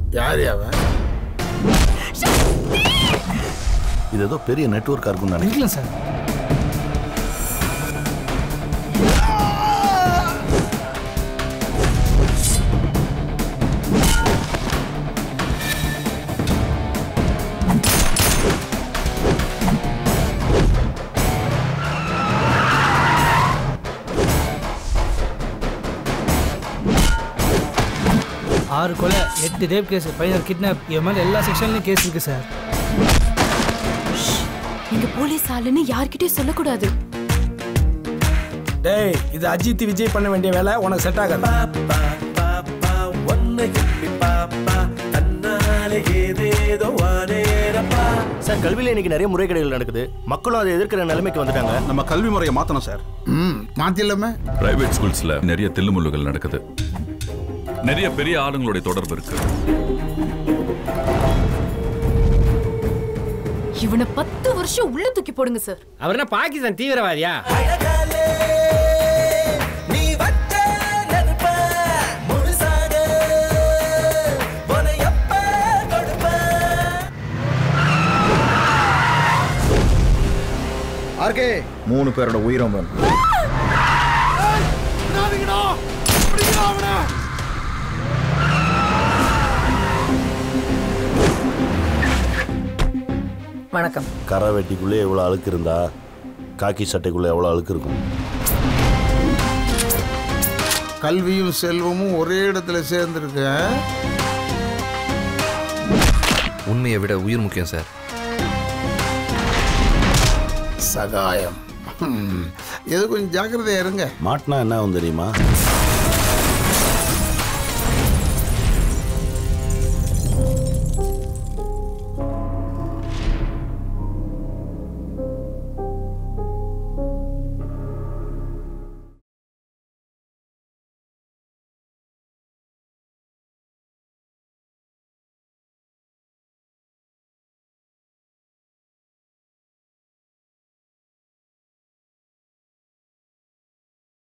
யார் அவன் இது ஏதோ பெரிய நெட்வொர்க்காக இருக்கும்னு நினைக்கிறேன் இருக்கலாம் சார் ஆறு கொலை எட்டு ரேப் கேஸ் பதினாறு கிட்னாப் இவன் மேலே எல்லா செக்ஷன்லையும் கேஸ் இருக்கு சார் நீங்க போலீஸ் ஆளுன்னு யார்கிட்டயும் சொல்லக்கூடாது டேய் இது அஜித் விஜய் பண்ண வேண்டிய வேலை உனக்கு செட் ஆகாது சார் கல்வியில் இன்னைக்கு நிறைய முறைகேடுகள் நடக்குது மக்களும் அதை எதிர்க்கிற நிலைமைக்கு வந்துட்டாங்க நம்ம கல்வி முறையை மாற்றணும் சார் ம் மாத்திரலாமே பிரைவேட் ஸ்கூல்ஸ்ல நிறைய தில்லுமுல்லுகள் நடக்குது நிறைய பெரிய ஆளுங்களுடைய தொடர்பு இருக்கு இவனை பத்து வருஷம் உள்ள தூக்கி போடுங்க சார் அவர் என்ன பாகிஸ்தான் தீவிரவாதியா ஆர்கே மூணு பேரோட உயிரும் வேணும் வணக்கம் கரை வெட்டிக்குள்ளே எவ்வளோ அழுக்கு இருந்தா காக்கி சட்டைக்குள்ளே எவ்வளோ அழுக்கு இருக்கும் கல்வியும் செல்வமும் ஒரே இடத்துல சேர்ந்துருக்கு உண்மையை விட உயிர் முக்கியம் சார் சகாயம் ம். எது கொஞ்சம் ஜாக்கிரதையா இருங்க மாட்டினா என்ன ஆகும் தெரியுமா